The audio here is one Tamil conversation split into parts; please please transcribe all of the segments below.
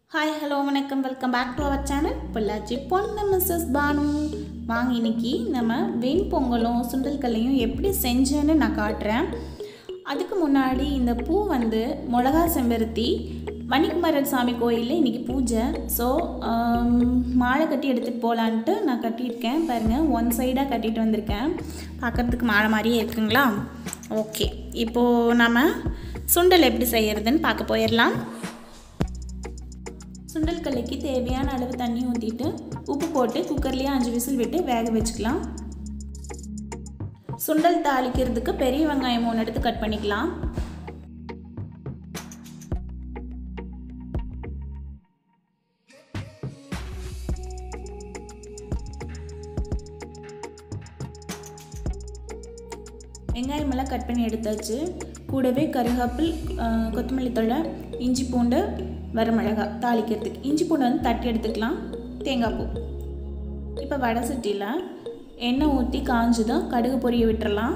ஹாய் ஹலோ வணக்கம் welcome back to our channel Pollachi பொண்ணு மிஸ்ஸஸ் பானு வாங்க இன்னைக்கு நம்ம வெண்பொங்கலும் சுண்டல் கல்லையும் எப்படி செஞ்சேன்னு நான் காட்டுறேன் அதுக்கு முன்னாடி இந்த பூ வந்து மிளகா செம்பருத்தி மணிக்குமரன் சாமி கோயிலில் இன்றைக்கி பூஜை ஸோ மாலை கட்டி எடுத்துகிட்டு போகலான்ட்டு நான் கட்டியிருக்கேன் பாருங்கள் ஒன் சைடாக கட்டிட்டு வந்திருக்கேன் பார்க்குறதுக்கு மாலை மாதிரியே இருக்குங்களா ஓகே இப்போது நம்ம சுண்டல் எப்படி செய்கிறதுன்னு பார்க்க போயிடலாம் சுண்டல் கல்லைக்கு தேவையான அளவு தண்ணி ஊற்றிட்டு உப்பு போட்டு குக்கர்லேயே அஞ்சு விசில் விட்டு வேக வச்சுக்கலாம் சுண்டல் தாளிக்கிறதுக்கு பெரிய வெங்காயம் மூணு எடுத்து கட் பண்ணிக்கலாம் வெங்காயம் எல்லாம் கட் பண்ணி எடுத்தாச்சு கூடவே கருகாப்பில் கொத்தமல்லி தழை இஞ்சி பூண்டு வரமிளகா தாளிக்கிறதுக்கு இஞ்சி பூண்டு வந்து தட்டி எடுத்துக்கலாம் தேங்காய் பூ இப்போ வடை சட்டியில் எண்ணெய் ஊற்றி காஞ்சதும் கடுகு பொரிய விட்டுறலாம்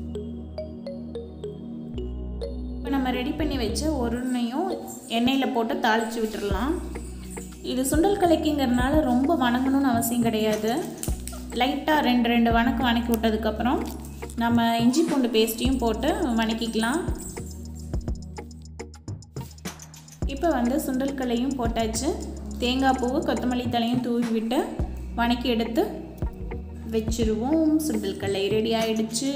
இப்போ நம்ம ரெடி பண்ணி வச்ச ஒருனையும் எண்ணெயில் போட்டு தாளித்து விட்டுறலாம் இது சுண்டல் கலைக்குங்கிறதுனால ரொம்ப வணங்கணும்னு அவசியம் கிடையாது லைட்டாக ரெண்டு ரெண்டு வணக்கம் வணக்கி விட்டதுக்கப்புறம் நம்ம இஞ்சி பூண்டு பேஸ்ட்டையும் போட்டு வணக்கிக்கலாம் இப்போ வந்து சுண்டல் கலையும் போட்டாச்சு தேங்காய் பூவு கொத்தமல்லி தலையும் தூவி விட்டு வணக்கி எடுத்து வச்சிருவோம் சுண்டல் கல்லை ரெடி ஆயிடுச்சு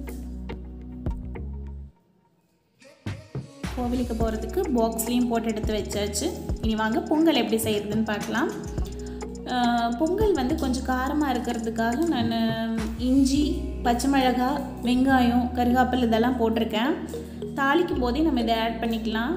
கோவிலுக்கு போகிறதுக்கு பாக்ஸ்லேயும் போட்டு எடுத்து வச்சாச்சு இனி வாங்க பொங்கல் எப்படி செய்கிறதுன்னு பார்க்கலாம் பொங்கல் வந்து கொஞ்சம் காரமாக இருக்கிறதுக்காக நான் இஞ்சி பச்சை மிளகாய் வெங்காயம் கருகாப்பில் இதெல்லாம் போட்டிருக்கேன் தாளிக்கும் போதே நம்ம இதை ஆட் பண்ணிக்கலாம்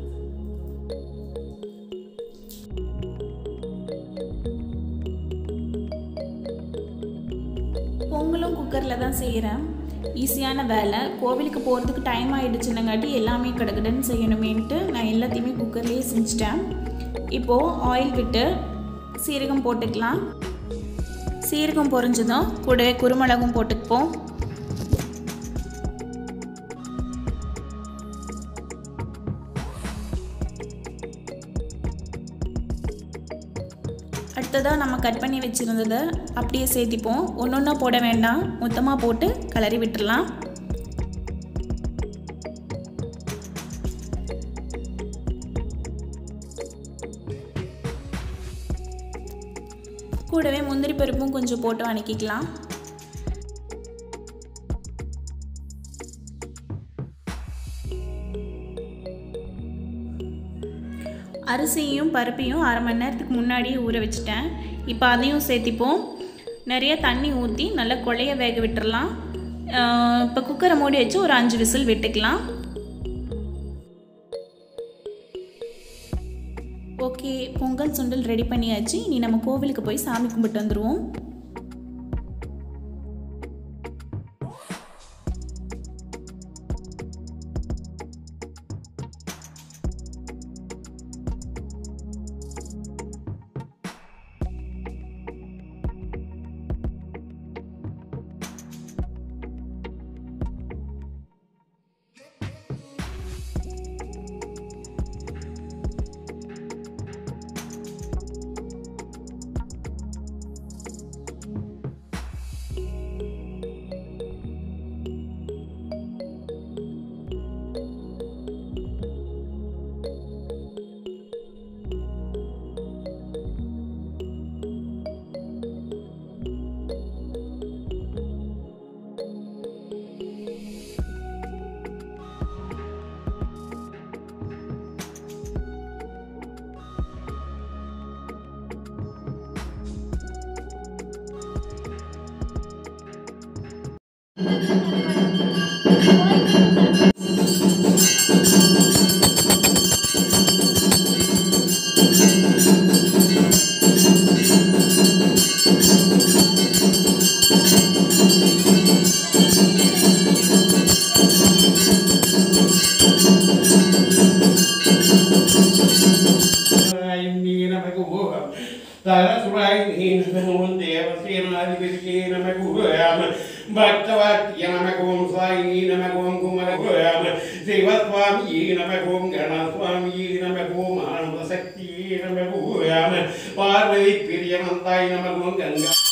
பொங்கலும் குக்கரில் தான் செய்கிறேன் ஈஸியான வேலை கோவிலுக்கு போகிறதுக்கு டைம் ஆகிடுச்சுன்னங்காட்டி எல்லாமே கிடக்குதுன்னு செய்யணுமேன்ட்டு நான் எல்லாத்தையுமே குக்கர்லேயே செஞ்சிட்டேன் இப்போது ஆயில் விட்டு சீரகம் போட்டுக்கலாம் சீரகம் பொரிஞ்சதும் கூடவே குருமிளகும் போட்டுப்போம் அடுத்ததாக நம்ம கட் பண்ணி வச்சுருந்ததை அப்படியே சேர்த்திப்போம் ஒன்று ஒன்றா போட வேண்டாம் மொத்தமாக போட்டு கலரி விட்டுடலாம் கூடவே முந்திரி பருப்பும் கொஞ்சம் போட்டு வணக்கிக்கலாம் அரிசியும் பருப்பையும் அரை மணி நேரத்துக்கு முன்னாடியே ஊற வச்சுட்டேன் இப்போ அதையும் சேர்த்திப்போம் நிறைய தண்ணி ஊற்றி நல்லா கொலைய வேக விட்டுறலாம் இப்போ குக்கரை மூடி வச்சு ஒரு அஞ்சு விசில் விட்டுக்கலாம் ஓகே பொங்கல் சுண்டல் ரெடி பண்ணியாச்சு இனி நம்ம கோவிலுக்கு போய் சாமி கும்பிட்டு வந்துடுவோம் భక్తవాక్య నమక ఓం సాయి నమక ఓం కుమర శివస్వామి నమక ఓం గణస్వామి నమక ఓం ఆనంద பரசக்தியே நம ஓம் பார்வதி பிரியனந்தாய் நம ஓம் கங்கா